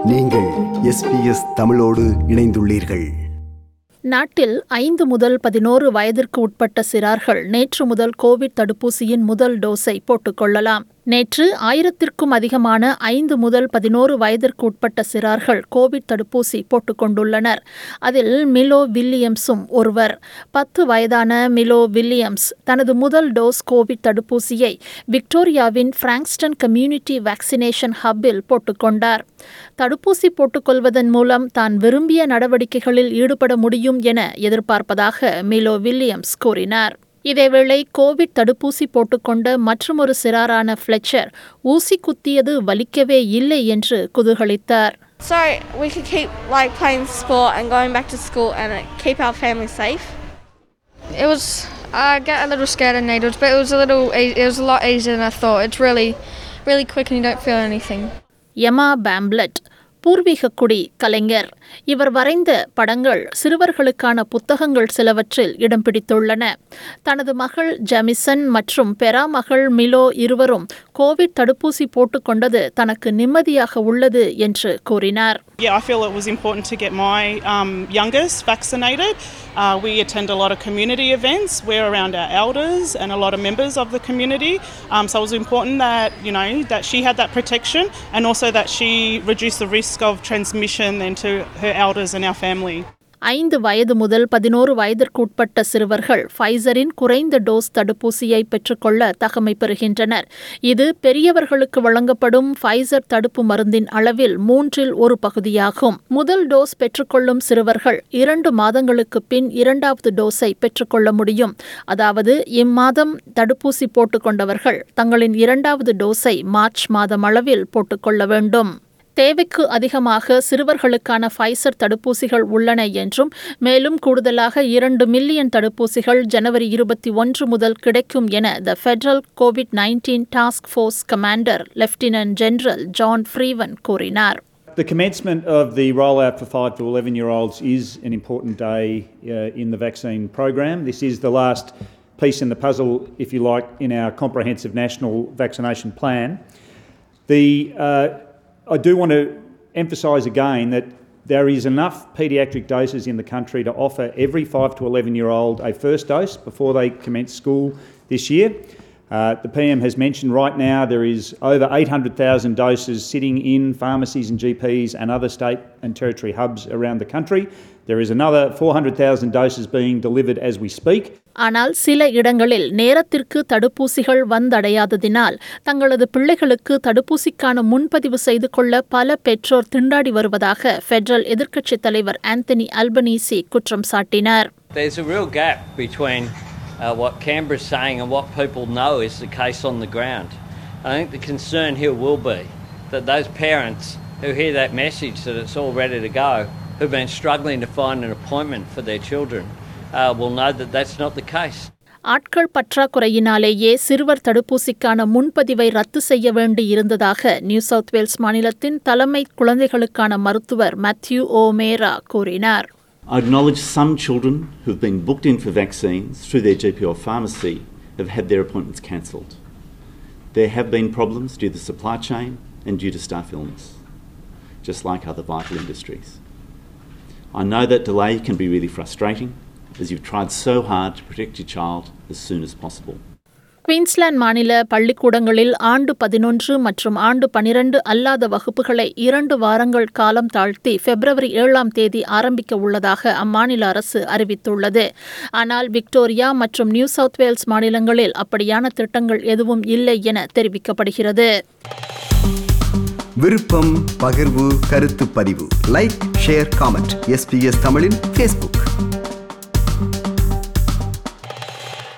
நீங்கள் எஸ்பிஎஸ் தமிழோடு இணைந்துள்ளீர்கள் நாட்டில் ஐந்து முதல் பதினோரு வயதிற்கு உட்பட்ட சிறார்கள் நேற்று முதல் கோவிட் தடுப்பூசியின் முதல் டோஸை போட்டுக்கொள்ளலாம் நேற்று ஆயிரத்திற்கும் அதிகமான ஐந்து முதல் பதினோரு வயதிற்கு உட்பட்ட சிறார்கள் கோவிட் தடுப்பூசி போட்டுக்கொண்டுள்ளனர் அதில் மிலோ வில்லியம்ஸும் ஒருவர் பத்து வயதான மிலோ வில்லியம்ஸ் தனது முதல் டோஸ் கோவிட் தடுப்பூசியை விக்டோரியாவின் பிராங்ஸ்டன் கம்யூனிட்டி வேக்சினேஷன் ஹப்பில் போட்டுக்கொண்டார் தடுப்பூசி போட்டுக்கொள்வதன் மூலம் தான் விரும்பிய நடவடிக்கைகளில் ஈடுபட முடியும் என எதிர்பார்ப்பதாக மிலோ வில்லியம்ஸ் கூறினார் இதேவேளை கோவிட் தடுப்பூசி போட்டுக்கொண்ட மற்றொரு சிறாரான ஃப்ளெச்சர் ஊசி குத்தியது வலிக்கவே இல்லை என்று குதூகலித்தார் So we could keep like playing sport and going back to school and uh, keep our family safe. It was I get a little scared of needles, but it was a little ea- it was a lot easier than I thought. It's really really quick and you don't feel anything. Emma பேம்லெட் பூர்வீக குடி கலைஞர் இவர் வரைந்த படங்கள் சிறுவர்களுக்கான புத்தகங்கள் சிலவற்றில் இடம் பிடித்துள்ளன தனது மகள் ஜெமிசன் மற்றும் பெறாமகள் மிலோ இருவரும் கோவிட் தடுப்பூசி போட்டுக்கொண்டது தனக்கு நிம்மதியாக உள்ளது என்று கூறினார் Yeah, I feel it was important to get my um, youngest vaccinated. Uh, we attend a lot of community events. We're around our elders and a lot of members of the community. Um, so it was important that you know that she had that protection and also that she reduced the risk of transmission then to her elders and our family. ஐந்து வயது முதல் பதினோரு வயதிற்கு உட்பட்ட சிறுவர்கள் ஃபைசரின் குறைந்த dose தடுப்பூசியை பெற்றுக்கொள்ள தகமை பெறுகின்றனர் இது பெரியவர்களுக்கு வழங்கப்படும் ஃபைசர் தடுப்பு மருந்தின் அளவில் மூன்றில் ஒரு பகுதியாகும் முதல் டோஸ் பெற்றுக்கொள்ளும் சிறுவர்கள் இரண்டு மாதங்களுக்கு பின் இரண்டாவது டோஸை பெற்றுக்கொள்ள முடியும் அதாவது இம்மாதம் தடுப்பூசி போட்டுக்கொண்டவர்கள் தங்களின் இரண்டாவது டோஸை மார்ச் மாதம் அளவில் போட்டுக்கொள்ள வேண்டும் தேவைக்கு அதிகமாக சிறுவர்களுக்கான ஃபைசர் தடுப்பூசிகள் உள்ளன என்றும் மேலும் கூடுதலாக இரண்டு மில்லியன் தடுப்பூசிகள் ஜனவரி இருபத்தி ஒன்று முதல் கிடைக்கும் என the federal COVID nineteen task force commander lieutenant general John Frewen கூறினார் The commencement of the rollout for 5 to 11 year olds is an important day uh, in the vaccine program. This is the last piece in the puzzle, if you like, in our comprehensive national vaccination plan. The, uh, I do want to emphasise again that there is enough paediatric doses in the country to offer every 5 to 11 year old a first dose before they commence school this year. Uh, the PM has mentioned right now there is over 800,000 doses sitting in pharmacies and GPs and other state and territory hubs around the country. There is another 400,000 doses being delivered as we speak. ஆனால் சில இடங்களில் நேரத்திற்கு தடுப்பூசிகள் வந்தடையாததினால் தங்களது பிள்ளைகளுக்கு தடுப்பூசிக்கான முன்பதிவு செய்து கொள்ள பல பெற்றோர் திண்டாடி வருவதாக ஃபெடரல் எதிர்க்கட்சித் தலைவர் ஆந்தனி அல்பனீசி குற்றம் சாட்டினார் There's a real gap between uh, what Canberra's saying and what people know is the case on the ground. I think the concern here will be that those parents who hear that message that it's all ready to go, who've been struggling to find an appointment for their children, uh, will know that that's not the case. ஆட்கள் பற்றாக்குறையினாலேயே சிறுவர் தடுப்பூசிக்கான முன்பதிவை ரத்து செய்ய வேண்டி இருந்ததாக new south Wales மாநிலத்தின் தலைமை குழந்தைகளுக்கான மருத்துவர் மேத்யூ ஓமேரா கூறினார் I acknowledge some children who have been booked in for vaccines through their GP or pharmacy have had their appointments cancelled. There have been problems due to supply chain and due to staff illness, just like other vital industries. I know that delay can be really frustrating as you've tried so hard to protect your child as soon as possible. Queensland மாநில பள்ளிக்கூடங்களில் ஆண்டு பதினொன்று மற்றும் ஆண்டு பனிரெண்டு அல்லாத வகுப்புகளை இரண்டு வாரங்கள் காலம் தாழ்த்தி பிப்ரவரி ஏழாம் தேதி ஆரம்பிக்க உள்ளதாக அம்மாநில அரசு அறிவித்துள்ளது ஆனால் விக்டோரியா மற்றும் நியூ சவுத் வேல்ஸ் மாநிலங்களில் அப்படியான திட்டங்கள் எதுவும் இல்லை என தெரிவிக்கப்படுகிறது விருப்பம் பகிர்வு கருத்து பதிவு லைக் ஷேர் காமெண்ட் எஸ்பிஎஸ் தமிழின் ஃபேஸ்புக்